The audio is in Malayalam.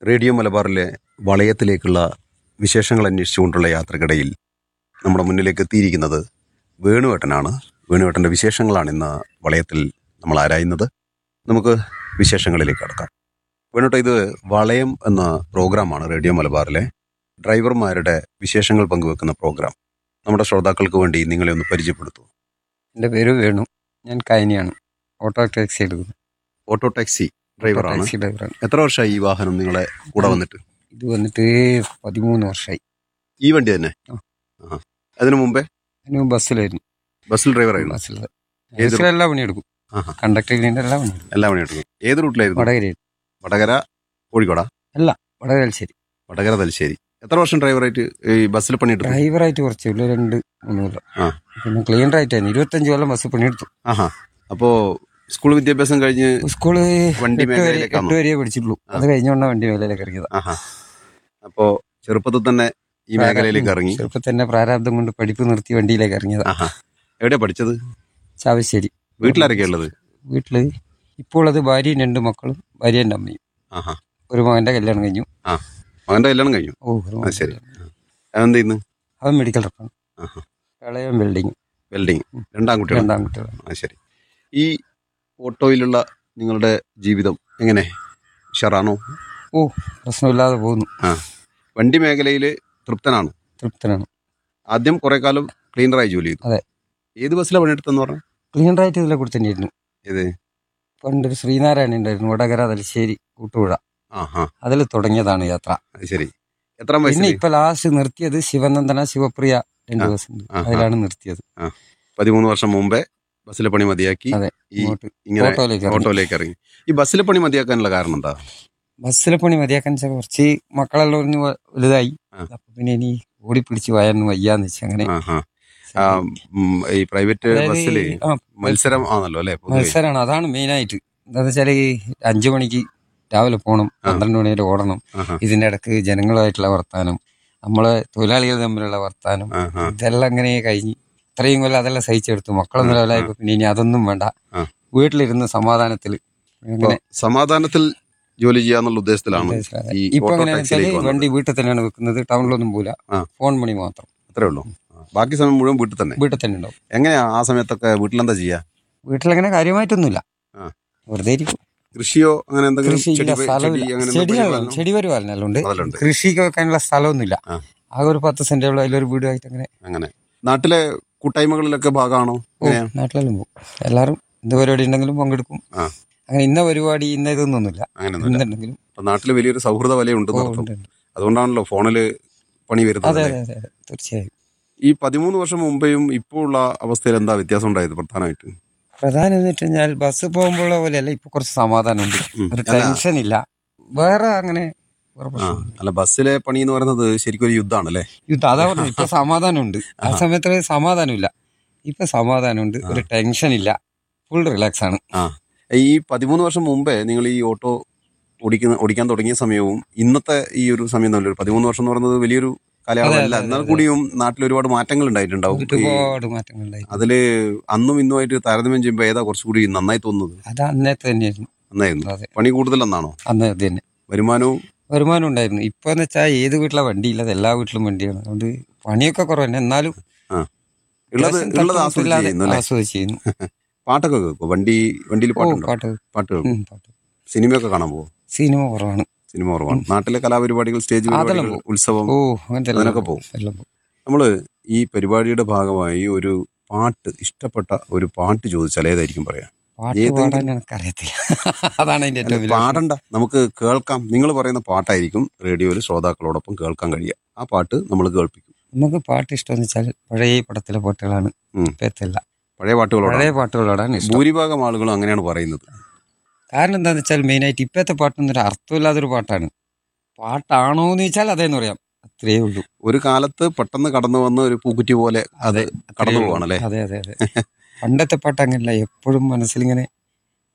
റേഡിയോ മലബാറിലെ വളയത്തിലേക്കുള്ള വിശേഷങ്ങൾ അന്വേഷിച്ചുകൊണ്ടുള്ള യാത്രക്കിടയിൽ നമ്മുടെ മുന്നിലേക്ക് എത്തിയിരിക്കുന്നത് വേണുവേട്ടനാണ് വേണുവേട്ടൻ്റെ വിശേഷങ്ങളാണ് ഇന്ന് വളയത്തിൽ നമ്മൾ ആരായുന്നത് നമുക്ക് വിശേഷങ്ങളിലേക്ക് കടക്കാം വേണുട്ട ഇത് വളയം എന്ന പ്രോഗ്രാമാണ് റേഡിയോ മലബാറിലെ ഡ്രൈവർമാരുടെ വിശേഷങ്ങൾ പങ്കുവെക്കുന്ന പ്രോഗ്രാം നമ്മുടെ ശ്രോതാക്കൾക്ക് വേണ്ടി നിങ്ങളെ ഒന്ന് പരിചയപ്പെടുത്തൂ എൻ്റെ പേര് വേണു ഞാൻ കൈനിയാണ് ഓട്ടോ ടാക്സി എടുക്കുന്നു ഓട്ടോ ടാക്സി ഡ്രൈവറാണ് ടാക്സി ഡ്രൈവറാണ് എത്ര വർഷമായി ഈ വാഹനം നിങ്ങളെ കൂടെ വന്നിട്ട് ഇത് വന്നിട്ട് പതിമൂന്ന് വർഷമായി ഈ വണ്ടി തന്നെ ആ. ആഹാ. അതിനു മുമ്പേ അതിന് ബസ്സിലായിരുന്നു ബസ്സിൽ ഡ്രൈവറായിരുന്നു ബസ്സിൽ ഏത് ബസ്സിൽ എല്ലാ പണിയെടുക്കും ആഹാ. കണ്ടക്ടർ ക്ലീനർ എല്ലാ പണിയെടുക്കും എല്ലാ പണിയെടുക്കും ഏത് റൂട്ടിലായിരുന്നു വടകര വടകര കോഴിക്കോടാ വടകരശ്ശേരി വടകര തലശ്ശേരി എത്ര വർഷം ഡ്രൈവറായിട്ട് ഈ ബസ്സിൽ പണിയെടുത്തു ഡ്രൈവറായിട്ട് കുറച്ചേ ഉള്ളൂ രണ്ട് മൂന്ന് കൊല്ലം ആ. പിന്നെ ക്ലീനറായിട്ട് തന്നെ ഇരുപത്തഞ്ച് കൊല്ലം ബസ് പണിയെടുത്തു ആഹാ അപ്പോ സ്കൂൾ വിദ്യാഭ്യാസം കഴിഞ്ഞ് സ്കൂള് വണ്ടി എട്ട് വരെ മേഖലയിലേക്കാണോ? എട്ട് വരെയേ പഠിച്ചിട്ടുള്ളൂ അത് കഴിഞ്ഞോണ്ടാ വണ്ടി മേഖലയിലേക്ക് ഇറങ്ങിയത് ആഹാ അപ്പോ ചെറുപ്പത്തിൽ തന്നെ ഈ മേഖലയിലേക്ക് ഇറങ്ങി ചെറുപ്പം തന്നെ പ്രാരാബ്ദം കൊണ്ട് പഠിപ്പ് നിർത്തി വണ്ടിയിലേക്ക് ഇറങ്ങിയത് ആഹാ എവിടെയാ പഠിച്ചത് ചാവശ്ശേരി വീട്ടിലാരൊക്കെയാ ഉള്ളത് വീട്ടില് ഇപ്പോൾ അത് ഭാര്യയും രണ്ട് മക്കളും ഭാര്യൻ്റെ അമ്മയും ആഹാ ഒരു മകന്റെ കല്യാണം കഴിഞ്ഞു മകന്റെ കല്യാണം കഴിഞ്ഞു ഓ ഒരു അത് മകന്റെ ശരി കല്യാണം. അതെന്ത് ചെയ്യുന്നു അവൻ മെഡിക്കൽ റെപ്പാണ് ആഹാ ഇളയവൻ ബിൽഡിങ് വെൽഡിങ് രണ്ടാൺകുട്ടികൾ രണ്ടാം കുട്ടികളാണ് ആ ശരി ഈ ഓട്ടോയിലുള്ള നിങ്ങളുടെ ജീവിതം എങ്ങനെ ഉഷാറാണോ ഓ പ്രശ്നമില്ലാതെ പോകുന്നു ആ വണ്ടി മേഖലയിൽ തൃപ്തനാണ് തൃപ്തനാണ് ആദ്യം കുറെ കാലം ക്ലീനറായി ജോലി ചെയ്തു അതെ. ഏത് ബസ്സിലാണ് പണിയെടുത്തെന്ന് പറഞ്ഞു ക്ലീനറായിട്ട് ഇതിലെ കൂടെ തന്നെയായിരുന്നു ഏത് പണ്ടൊരു ശ്രീനാരായണ ഉണ്ടായിരുന്നു വടകര തലശ്ശേരി കൂട്ടുപുഴ ആ ആ അതിൽ തുടങ്ങിയതാണ് യാത്ര അത് ശരി എത്ര പിന്നെ വയസ്സിൽ ഇപ്പൊ ലാസ്റ്റ് നിർത്തിയത് ശിവനന്ദന ശിവപ്രിയ രണ്ട് ആ. ബസ് ഉണ്ട് ആ, ആ. അതിലാണ് നിർത്തിയത് പതിമൂന്ന് വർഷം മുമ്പേ ബസ്സിലെ പണി മതിയാക്കി അതെ. ഈ ഇങ്ങോട്ട് ഇങ്ങനെ ഓട്ടോയിലേക്ക് ഇറങ്ങി. ഓട്ടോയിലേക്ക് ഇറങ്ങി ഈ ബസ്സിലെ പണി മതിയാക്കാനുള്ള കാരണം എന്താ ബസ്സിലെ പണി മതിയാക്കാൻ വെച്ചാൽ കുറച്ച് മക്കളെല്ലാം ഒന്ന് വ- വലുതായി ആ. അപ്പൊ പിന്നെ ഇനി ഓടിപ്പിടിച്ച് വയാന്ന് വയ്യാന്ന് വെച്ചാൽ അങ്ങനെ ആ, ആ. ആ, ഉം, ഈ പ്രൈവറ്റ് അതായത് ബസ്സില് ആ, മത്സരം ആണല്ലോ അല്ലെ മത്സരമാണ് അതാണ് മെയിനായിട്ട് എന്താന്ന് വെച്ചാൽ അഞ്ചു മണിക്ക് രാവിലെ പോകണം പന്ത്രണ്ട് മണി വരെ ഓടണം ഇതിന്റെ ഇടക്ക് ജനങ്ങളുമായിട്ടുള്ള വർത്താനം നമ്മളെ തൊഴിലാളികൾ തമ്മിലുള്ള വർത്താനം ഇതെല്ലാം അങ്ങനെ കഴിഞ്ഞ് ഇത്രയും കൊല്ലം അതെല്ലാം സഹിച്ചെടുത്തു മക്കളൊന്നും ആ, ലെവലായപ്പോ പിന്നെ ഇനി അതൊന്നും വേണ്ട ആ. വീട്ടിലിരുന്ന് സമാധാനത്തിൽ അങ്ങനെ സമാധാനത്തിൽ ജോലി ചെയ്യാന്നുള്ള ഉദ്ദേശത്തിലാണ് ഈ ഇപ്പൊ ഓട്ടോ എങ്ങനെയാണെന്ന് ടാക്സിയിലേക്ക് വെച്ചാൽ വന്നത് വണ്ടി വീട്ടിൽ തന്നെയാണ് വെക്കുന്നത് ടൗണിലൊന്നും പോല ആ. ഫോൺ മണി മാത്രം അത്രേ ഉള്ളൂ ആ. ബാക്കി സമയം മുഴുവൻ വീട്ടിൽ തന്നെ വീട്ടിൽ തന്നെ ഉണ്ടാവും എങ്ങനെയാ ആ സമയത്തൊക്കെ വീട്ടിലെന്താ ചെയ്യാ വീട്ടിലങ്ങനെ കാര്യമായിട്ടൊന്നുമില്ല ആ. വെറുതെ ഇരിക്കും കൃഷിയോ അങ്ങനെ എന്തെങ്കിലും കൃഷി ചെടി ഇല്ല ചെടി സ്ഥലമില്ല അങ്ങനെ ചെടി എന്തെങ്കിലും ചെടി പരിപാലനെല്ലാം ഉണ്ട് അതിലുണ്ട് കൃഷിക്ക് വെക്കാനുള്ള സ്ഥലമൊന്നുമില്ല ആ. ആകെ ഒരു പത്ത് സെന്റ് ഉള്ള അതിലൊരു വീടുമായിട്ട് അങ്ങനെ അങ്ങനെ നാട്ടിലെ കൂട്ടായ്മകളിലൊക്കെ ഭാഗമാണോ ഓ, എങ്ങനെയാ നാട്ടിലെല്ലാം പോകും എല്ലാവരും എന്ത് പരിപാടി ഉണ്ടെങ്കിലും പങ്കെടുക്കും ആ. അങ്ങനെ ഇന്ന പരിപാടി ഇന്ന ഇതൊന്നുമില്ല അങ്ങനെയൊന്നുമില്ല എന്തുണ്ടെങ്കിലും അപ്പൊ നാട്ടില് വലിയൊരു സൗഹൃദ വലയുണ്ട് ഓ, നടത്തും ഉണ്ട്, ഉണ്ട്. അതുകൊണ്ടാണല്ലോ ഫോണില് പണി വരുന്നത് അതെ അല്ലേ? അതെ അതെ അതെ തീർച്ചയായും ഈ പതിമൂന്ന് വർഷം മുമ്പേയും ഇപ്പോൾ ഉള്ള അവസ്ഥയിൽ എന്താ വ്യത്യാസം ഉണ്ടായത് പ്രധാനമായിട്ട് പ്രധാനം എന്ന് വെച്ച് കഴിഞ്ഞാൽ ബസ് പോകുമ്പോഴുള്ള പോലെയല്ല ഇപ്പൊ കുറച്ച് സമാധാനമുണ്ട് ഉം. ഒരു അല്ല, ടെൻഷൻ ഇല്ല വേറെ അങ്ങനെ വേറെ ആ, പ്രശ്നമില്ല. അല്ല ബസ്സിലെ പണി എന്ന് പറയുന്നത് ശരിക്കും ഒരു യുദ്ധമാണ് അല്ലേ യുദ്ധം അതാ പറഞ്ഞു ഇപ്പൊ സമാധാനമുണ്ട് ആ ആഹാ. സമയത്ത് സമാധാനമില്ല ഇപ്പൊ സമാധാനമുണ്ട് ഒരു ടെൻഷൻ ഇല്ല ഫുൾ റിലാക്സ് ആണ് ഈ പതിമൂന്ന് വർഷം മുമ്പേ നിങ്ങൾ ഈ ഓട്ടോ ഓടിക്കുന്ന ഓടിക്കാൻ തുടങ്ങിയ സമയവും ഇന്നത്തെ ഈ ഒരു സമയം തമ്മിൽ ഒരു പതിമൂന്ന് വർഷം എന്ന് പറയുന്നത് വലിയൊരു അതെ, കാലയളവല്ല അതെ, എന്നാൽ അതെ. കൂടിയും നാട്ടിൽ ഒരുപാട് മാറ്റങ്ങൾ ഉണ്ടായിട്ടുണ്ടാവും ഈ ഒരുപാട് മാറ്റങ്ങളുണ്ടായി അതില് അന്നും ഇന്നുമായിട്ട് താരതമ്യം ചെയ്യുമ്പോൾ ഏതാ കുറച്ചുകൂടി നന്നായി തോന്നുന്നത് അത് അന്നത്തെ തന്നെയായിരുന്നു നന്നായിരുന്നു അതെ പണി കൂടുതലെന്നാണോ അന്ന് അത് തന്നെ വരുമാനവും വരുമാനം ഉണ്ടായിരുന്നു ഇപ്പൊ എന്ന് വെച്ചാൽ ഏത് വീട്ടിലെ വണ്ടി ഇല്ലാതെ എല്ലാ വീട്ടിലും വണ്ടിയാണ് അതുകൊണ്ട് പണിയൊക്കെ കുറവ് തന്നെ എന്നാലും ഉള്ളത് അത്യാവശ്യം ഉള്ളത് ആസ്വദിച്ച് തട്ടുമുട്ടില്ലാതെ ചെയ്യുന്നു അല്ലേ ആസ്വദിച്ച് ചെയ്യുന്നു പാട്ടൊക്കെ കേൾക്കും വണ്ടി വണ്ടിയിൽ ഓ പാട്ടുണ്ടോ പാട്ട് പാട്ട് കേൾക്കും ഉം, പാട്ട് സിനിമയൊക്കെ കാണാൻ പോകും സിനിമ കുറവാണ് സിനിമ കുറവാണ് നാട്ടിലെ കലാപരിപാടികൾ സ്റ്റേജ് അതെല്ലാം പരിപാടികൾ പോകും. ഉത്സവം ഓ അങ്ങനത്തെ എല്ലാം അതിനൊക്കെ പോകും. എല്ലാം പോകും. നമ്മള് ഈ പരിപാടിയുടെ ഭാഗമായി ഒരു പാട്ട് ഇഷ്ടപ്പെട്ട ഒരു പാട്ട് ചോദിച്ചാൽ ഏതായിരിക്കും പറയാം പാട്ട് ഏതെങ്കിലും- പാടാൻ എനിക്കറിയത്തില്ല അതാണ് അതിന്റെ ഏറ്റവും വലിയ പാടണ്ട നമുക്ക് കേൾക്കാം നിങ്ങൾ പറയുന്ന പാട്ടായിരിക്കും റേഡിയോയിൽ ശ്രോതാക്കളോടൊപ്പം കേൾക്കാൻ കഴിയുക ആ പാട്ട് നമ്മൾ കേൾപ്പിക്കും നമുക്ക് പാട്ട് ഇഷ്ടമെന്ന് വെച്ചാൽ പഴയ പടത്തിലെ പാട്ടുകളാണ് ഉം. ഇപ്പത്തല്ല പഴയ പാട്ടുകളോടാണ് പഴയ പാട്ടുകളോടാണ് ഇഷ്ടം ഭൂരിഭാഗം ആളുകളും അങ്ങനെയാണ് പറയുന്നത് കാരണം എന്താന്ന് വെച്ചാൽ മെയിനായിട്ട് ഇപ്പത്തെ പാട്ടൊന്നും ഒരു അർത്ഥമില്ലാത്തൊരു പാട്ടാണ് പാട്ടാണോ എന്ന് ചോദിച്ചാൽ അതേന്ന് പറയാം അത്രേ ഉള്ളൂ ഒരു കാലത്ത് പെട്ടെന്ന് കടന്നു വന്ന ഒരു പൂക്കുറ്റി പോലെ അത് അതെ കടന്നു പോവാണല്ലേ അതെ അതെ അതെ പണ്ടത്തെ പാട്ട് അങ്ങനെയല്ല എപ്പോഴും മനസ്സിലിങ്ങനെ